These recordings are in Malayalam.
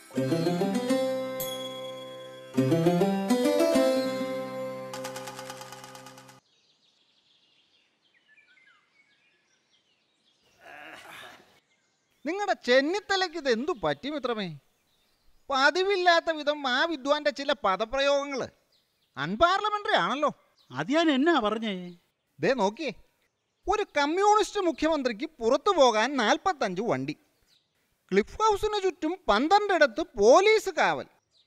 നിങ്ങളുടെ ചെന്നിത്തലയ്ക്ക് ഇത് എന്തു പറ്റി മിത്രമേ പതിവില്ലാത്ത വിധം ആ വിദ്വാന്റെ ചില പദപ്രയോഗങ്ങൾ അൺപാർലമെന്ററി ആണല്ലോ അത് ഞാൻ എന്നാ പറഞ്ഞേ ദേ നോക്കിയേ ഒരു കമ്മ്യൂണിസ്റ്റ് മുഖ്യമന്ത്രിക്ക് പുറത്തു പോകാൻ നാൽപ്പത്തഞ്ച് വണ്ടി ക്ലിഫ് ഹൗസിന് ചുറ്റും പന്ത്രണ്ടിടത്ത് പോലീസ് കാവൽ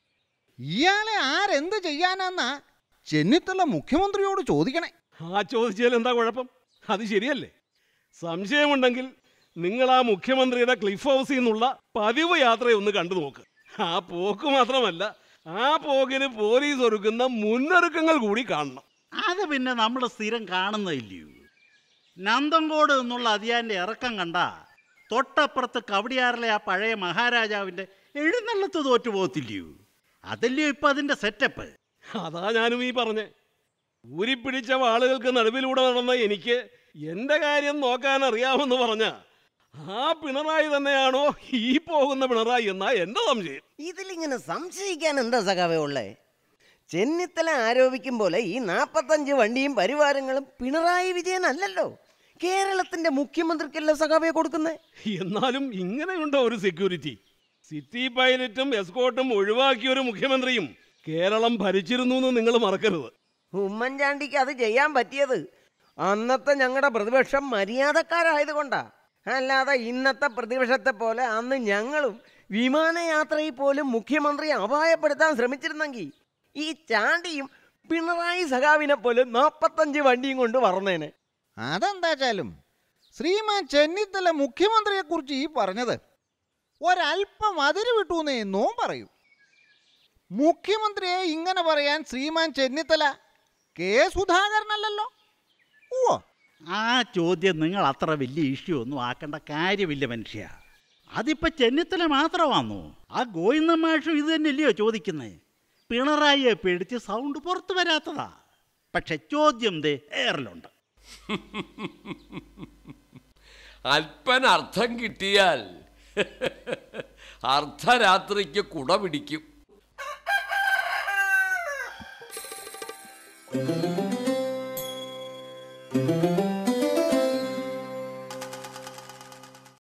ഇയാളെ ആരെന്ത് ചെയ്യാനാന്നാ ചെന്നിത്തല മുഖ്യമന്ത്രിയോട് ചോദിക്കണേ ആ ചോദിച്ചാൽ എന്താ കുഴപ്പം അത് ശരിയല്ലേ സംശയമുണ്ടെങ്കിൽ നിങ്ങൾ ആ മുഖ്യമന്ത്രിയുടെ ക്ലിഫ് ഹൗസിൽ നിന്നുള്ള പതിവ് യാത്രയൊന്ന് കണ്ടു നോക്ക് ആ പോക്ക് മാത്രമല്ല ആ പോക്കിന് പോലീസ് ഒരുക്കുന്ന മുന്നൊരുക്കങ്ങൾ കൂടി കാണണം അത് പിന്നെ നമ്മൾ സ്ഥിരം കാണുന്നില്ലയോ നന്തങ്കോട് എന്നുള്ള അതിയാൻ്റെ ഇറക്കം കണ്ട തൊട്ടപ്പുറത്ത് കവടിയാറിലെ ആ പഴയ മഹാരാജാവിൻ്റെ എഴുന്നള്ളത്ത് തോറ്റു പോകത്തില്ലയോ അതല്ലയോ ഇപ്പം അതിൻ്റെ സെറ്റപ്പ് അതാ ഞാനും ഈ പറഞ്ഞേ ഊരിപ്പിടിച്ച വാളുകൾക്ക് നടുവിലൂടെ നടന്ന എനിക്ക് എന്റെ കാര്യം നോക്കാൻ അറിയാമെന്ന് പറഞ്ഞ ആ പിണറായി തന്നെയാണോ ഈ പോകുന്ന പിണറായി എന്നാ എന്റെ സംശയം ഇതിലിങ്ങനെ സംശയിക്കാൻ എന്താ സഖാവേ ഉള്ളേ ചെന്നിത്തല ആരോപിക്കും പോലെ ഈ നാപ്പത്തഞ്ച് വണ്ടിയും പരിവാരങ്ങളും പിണറായി വിജയൻ അല്ലല്ലോ കേരളത്തിന്റെ മുഖ്യമന്ത്രിക്കല്ല സഖാവെ കൊടുക്കുന്നേ എന്നാലും ഇങ്ങനെയുണ്ടോ ഒരു സെക്യൂരിറ്റി സിറ്റി പൈലറ്റും എസ്കോട്ടും ഒഴിവാക്കിയ ഒരു മുഖ്യമന്ത്രിയും കേരളം ഭരിച്ചിരുന്നു എന്ന് നിങ്ങൾ മറക്കരുത് ഉമ്മൻചാണ്ടിക്ക് അത് ചെയ്യാൻ പറ്റിയത് അന്നത്തെ ഞങ്ങളുടെ പ്രതിപക്ഷം മര്യാദക്കാരായത് കൊണ്ടാ അല്ലാതെ ഇന്നത്തെ പ്രതിപക്ഷത്തെ പോലെ അന്ന് ഞങ്ങളും വിമാനയാത്രയിൽ പോലും മുഖ്യമന്ത്രിയെ അപായപ്പെടുത്താൻ ശ്രമിച്ചിരുന്നെങ്കിൽ ഈ ചാണ്ടിയും പിണറായി സഖാവിനെ പോലെ നാൽപ്പത്തഞ്ച് വണ്ടിയും കൊണ്ട് പറന്നേനെ അതെന്താച്ചാലും ശ്രീമാൻ ചെന്നിത്തല മുഖ്യമന്ത്രിയെക്കുറിച്ച് ഈ പറഞ്ഞത് ഒരല്പം അതിര് വിട്ടൂന്നേ എന്നോ പറയൂ മുഖ്യമന്ത്രിയെ ഇങ്ങനെ പറയാൻ ശ്രീമാൻ ചെന്നിത്തല കെ സുധാകരനല്ലല്ലോ ഓ ആ ചോദ്യം നിങ്ങൾ അത്ര വലിയ ഇഷ്യൂ ഒന്നും ആക്കേണ്ട കാര്യമില്ല മനുഷ്യ അതിപ്പോൾ ചെന്നിത്തല മാത്രമാണോ ആ ഗോവിന്ദ മാഷും ഇത് തന്നെയല്ലയോ ചോദിക്കുന്നത് പിണറായിയെ പേടിച്ച് സൗണ്ട് പുറത്തു വരാത്തതാ പക്ഷെ ചോദ്യം ദേ ഏറിലുണ്ട് അല്പൻ അർത്ഥം കിട്ടിയാൽ അർദ്ധരാത്രിക്ക് കുട പിടിക്കും